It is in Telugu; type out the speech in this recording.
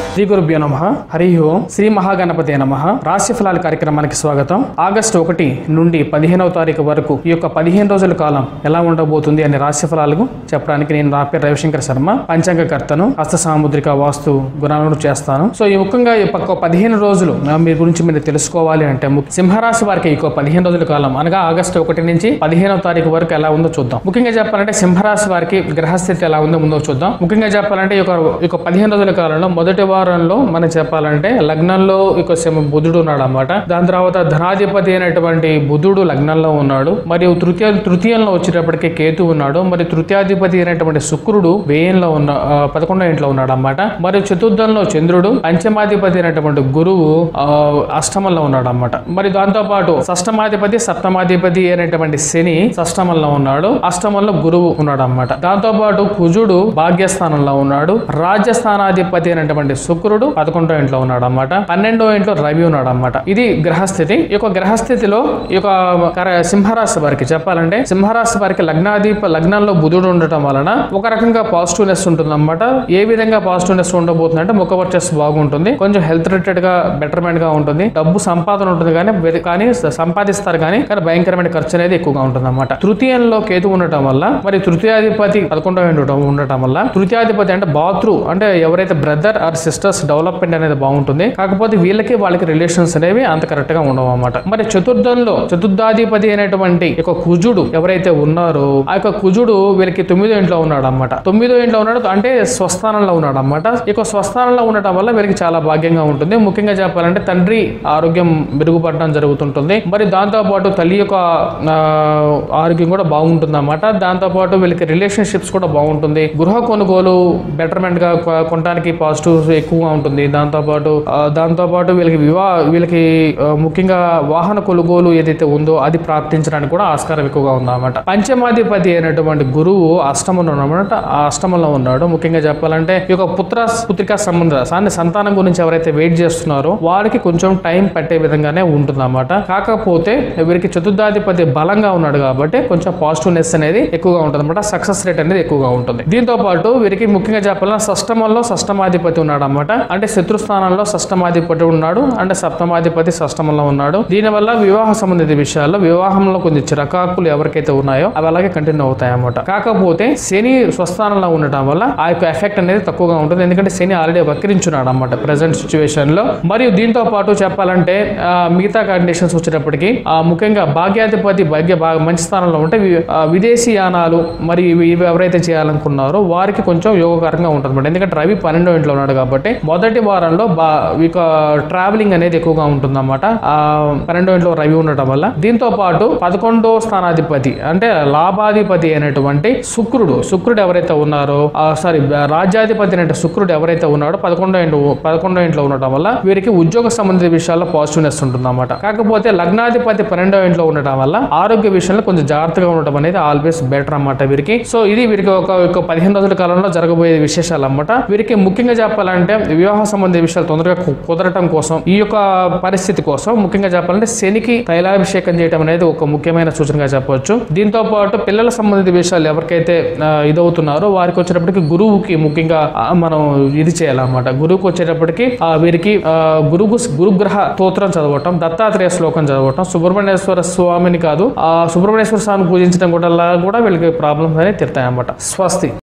శ్రీ గురుభ్యో నమ హరి ఓం శ్రీ మహాగణపతి నమ రాశి ఫలాల కార్యక్రమానికి స్వాగతం ఆగస్టు ఒకటి నుండి పదిహేనవ తారీఖు వరకు ఈ యొక్క పదిహేను రోజుల కాలం ఎలా ఉండబోతుంది అనే రాశి ఫలాలకు చెప్పడానికి నేను నా పేరు రవిశంకర్ శర్మ పంచాంగకర్తను హస్త సాముద్రిక వాస్తు గుణాలను చేస్తాను సో ఈ ముఖ్యంగా ఈ పక్క పదిహేను రోజులు ఆ, మీ గురించి మీరు తెలుసుకోవాలి అంటే ము- సింహరాశి వారికి ఈ యొక్క పదిహేను రోజుల కాలం అనగా ఆగస్టు ఒకటి నుంచి పదిహేనవ తారీఖు వరకు ఎలా ఉందో చూద్దాం ముఖ్యంగా చెప్పాలంటే సింహరాశి వారికి గ్రహస్థితి ఎలా ఉందో ముందో చూద్దాం ముఖ్యంగా చెప్పాలంటే ఈ యొక్క ఈ యొక్క పదిహేను రోజుల కాలంలో మొదటి వారంలో మనం చెప్పాలంటే లగ్నంలో ఈ యొక్క సింహ బుధుడు ఉన్నాడు అన్నమాట దాని తర్వాత ధనాధిపతి అయినటువంటి బుధుడు లగ్నంలో ఉన్నాడు మరియు తృతీయ తృతీయంలో వచ్చేటప్పటికి కేతు ఉన్నాడు మరి తృతీయాధిపతి అయినటువంటి శుక్రుడు వ్యయంలో ఉన్న ఆ, పదకొండో ఇంట్లో ఉన్నాడు అన్నమాట మరియు చతుర్థంలో చంద్రుడు పంచమాధిపతి అయినటువంటి గురువు ఆ, అష్టమంలో ఉన్నాడు అన్నమాట మరి దాంతో పాటు షష్టమాధిపతి సప్తమాధిపతి అయినటువంటి శని షష్టమంలో ఉన్నాడు అష్టమంలో గురువు ఉన్నాడు అన్నమాట దాంతో పాటు కుజుడు భాగ్యస్థానంలో ఉన్నాడు రాజ్యస్థానాధిపతి అయినటువంటి శుక్రుడు పదకొండో ఇంట్లో ఉన్నాడు అన్నమాట పన్నెండో ఇంట్లో రవి ఉన్నాడు అన్నమాట ఇది గ్రహస్థితి ఈ యొక్క గ్రహస్థితిలో ఈ యొక్క కర- సింహరాశి వారికి చెప్పాలంటే సింహరాశి వారికి లగ్నాధిప లగ్నంలో బుధుడు ఉండటం వలన ఒక రకంగా పాజిటివ్నెస్ ఉంటుంది అనమాట ఏ విధంగా పాజిటివ్నెస్ ఉండబోతుంది అంటే ముఖ వర్చస్ బాగుంటుంది కొంచెం హెల్త్ రిలేటెడ్ గా బెటర్మెంట్ గా ఉంటుంది డబ్బు సంపాదన ఉంటుంది కానీ వె- కానీ స- సంపాదిస్తారు కానీ కానీ భయంకరమైన ఖర్చు అనేది ఎక్కువగా ఉంటుంది అనమాట తృతీయంలో కేతు ఉండటం వల్ల మరి తృతీయాధిపతి పదకొండవ ఉండటం ఉండటం వల్ల తృతీయాధిపతి అంటే బాత్రు అంటే ఎవరైతే బ్రదర్ ఆర్ సిస్టర్స్ డెవలప్మెంట్ అనేది బాగుంటుంది కాకపోతే వీళ్ళకి వాళ్ళకి రిలేషన్స్ అనేవి అంత కరెక్ట్ గా ఉండవు అన్నమాట మరి చతుర్థంలో చతుర్థాధిపతి అయినటువంటి ఈ యొక్క కుజుడు ఎవరైతే ఉన్నారో ఆ యొక్క కుజుడు వీళ్ళకి తొమ్మిదో ఇంట్లో ఉన్నాడు అన్నమాట తొమ్మిదో ఇంట్లో ఉన్నాడు అంటే స్వస్థానంలో ఉన్నాడు అన్నమాట ఈ యొక్క స్వస్థానంలో ఉండటం వల్ల వీరికి చాలా భాగ్యంగా ఉంటుంది ముఖ్యంగా చెప్పాలంటే తండ్రి ఆరోగ్యం మెరుగుపడడం జరుగుతుంటుంది మరి దాంతో పాటు తల్లి యొక్క ఆ, ఆరోగ్యం కూడా బాగుంటుంది అన్నమాట దాంతో పాటు వీళ్ళకి రిలేషన్షిప్స్ కూడా బాగుంటుంది గృహ కొనుగోలు బెటర్మెంట్ గా కొ- కొనడానికి పాజిటివ్ ఎక్కువగా ఉంటుంది దాంతో పాటు ఆ, దాంతో పాటు వీళ్ళకి వివాహ వీళ్ళకి ఆ, ముఖ్యంగా వాహన కొనుగోలు ఏదైతే ఉందో అది ప్రాప్తించడానికి కూడా ఆస్కారం ఎక్కువగా ఉందన్నమాట పంచమాధిపతి అయినటువంటి గురువు అష్టమంలో ఉన్నమాట ఆ అష్టమంలో ఉన్నాడు ముఖ్యంగా చెప్పాలంటే ఈ యొక్క పుత్ర పుత్రికా సంబంధ సాన్ని సంతానం గురించి ఎవరైతే వెయిట్ చేస్తున్నారో వారికి కొంచెం టైం పట్టే విధంగానే ఉంటుందన్నమాట కాకపోతే వీరికి చతుర్థాధిపతి బలంగా ఉన్నాడు కాబట్టి కొంచెం పాజిటివ్నెస్ అనేది ఎక్కువగా ఉంటుంది అనమాట సక్సెస్ రేట్ అనేది ఎక్కువగా ఉంటుంది దీంతో పాటు వీరికి ముఖ్యంగా చెప్పాలన్నా షష్టమంలో షష్టమాధిపతి ఉన్నాడు అనమాట అంటే శత్రుస్థానంలో షష్టమాధిపతి ఉన్నాడు అంటే సప్తమాధిపతి షష్టమంలో ఉన్నాడు దీనివల్ల వివాహ సంబంధిత విషయాల్లో వివాహంలో కొన్ని చిరకాకులు ఎవరికైతే ఉన్నాయో అవి అలాగే కంటిన్యూ అవుతాయి అన్నమాట కాకపోతే శని స్వస్థానంలో ఉండటం వల్ల ఆ యొక్క ఎఫెక్ట్ అనేది తక్కువగా ఉంటుంది ఎందుకంటే శని ఆల్రెడీ వక్రించున్నాడు అనమాట ప్రజెంట్ సిచ్యువేషన్ లో మరియు దీంతో పాటు చెప్పాలంటే ఆ, మిగతా కండిషన్స్ వచ్చేటప్పటికి ఆ, ముఖ్యంగా భాగ్యాధిపతి భాగ్య బాగా మంచి స్థానంలో ఉంటే వి- ఆ, విదేశీ యానాలు మరియు ఇవి ఇవి ఎవరైతే చేయాలనుకున్నారో వారికి కొంచెం యోగకరంగా ఉంటుంది అన్నమాట. ఎందుకంటే రవి పన్నెండో ఇంట్లో ఉన్నాడు కాబట్టి మొదటి వారంలో బా ఇక ట్రావెలింగ్ అనేది ఎక్కువగా ఉంటుందన్నమాట ఆ పన్నెండో ఇంట్లో రవి ఉండటం వల్ల దీంతో పాటు పదకొండో స్థానాధిపతి అంటే లాభాధిపతి అయినటువంటి శుక్రుడు శుక్రుడు ఎవరైతే ఉన్నారో సారీ రాజ్యాధిపతి అయిన శుక్రుడు ఎవరైతే ఉన్నాడో పదకొండో ఇంట్లో పదకొండో ఇంట్లో ఉండటం వల్ల వీరికి ఉద్యోగ సంబంధిత విషయాల్లో పాజిటివ్నెస్ ఉంటుందన్నమాట కాకపోతే లగ్నాధిపతి పన్నెండో ఇంట్లో ఉండటం వల్ల ఆరోగ్య విషయంలో కొంచెం జాగ్రత్తగా ఉండటం అనేది ఆల్వేస్ బెటర్ అన్నమాట వీరికి సో ఇది వీరికి ఒక ఒక పదిహేను రోజుల కాలంలో జరగబోయే విశేషాలు అన్నమాట వీరికి ముఖ్యంగా చెప్పాలంటే వివాహ సంబంధిత విషయాలు తొందరగా కు- కుదరటం కోసం ఈ యొక్క పరిస్థితి కోసం ముఖ్యంగా చెప్పాలంటే శనికి తైలాభిషేకం చేయడం అనేది ఒక ముఖ్యమైన సూచనగా చెప్పవచ్చు దీంతో పాటు పిల్లల సంబంధిత విషయాలు ఎవరికైతే ఆ, ఇదవుతున్నారో వారికి వచ్చేటప్పటికి గురువుకి ముఖ్యంగా ఆ, మనం ఇది చేయాలన్నమాట గురువుకి వచ్చేటప్పటికి ఆ, వీరికి ఆ, గురువు గురుగ్రహ స్తోత్రం చదవటం దత్తాత్రేయ శ్లోకం చదవటం సుబ్రహ్మణ్యేశ్వర స్వామిని కాదు ఆ సుబ్రహ్మణ్యేశ్వర స్వామిని పూజించడం కూడా కూడా వీళ్ళకి ప్రాబ్లమ్స్ అనేవి తీరుతాయి అన్నమాట స్వస్తి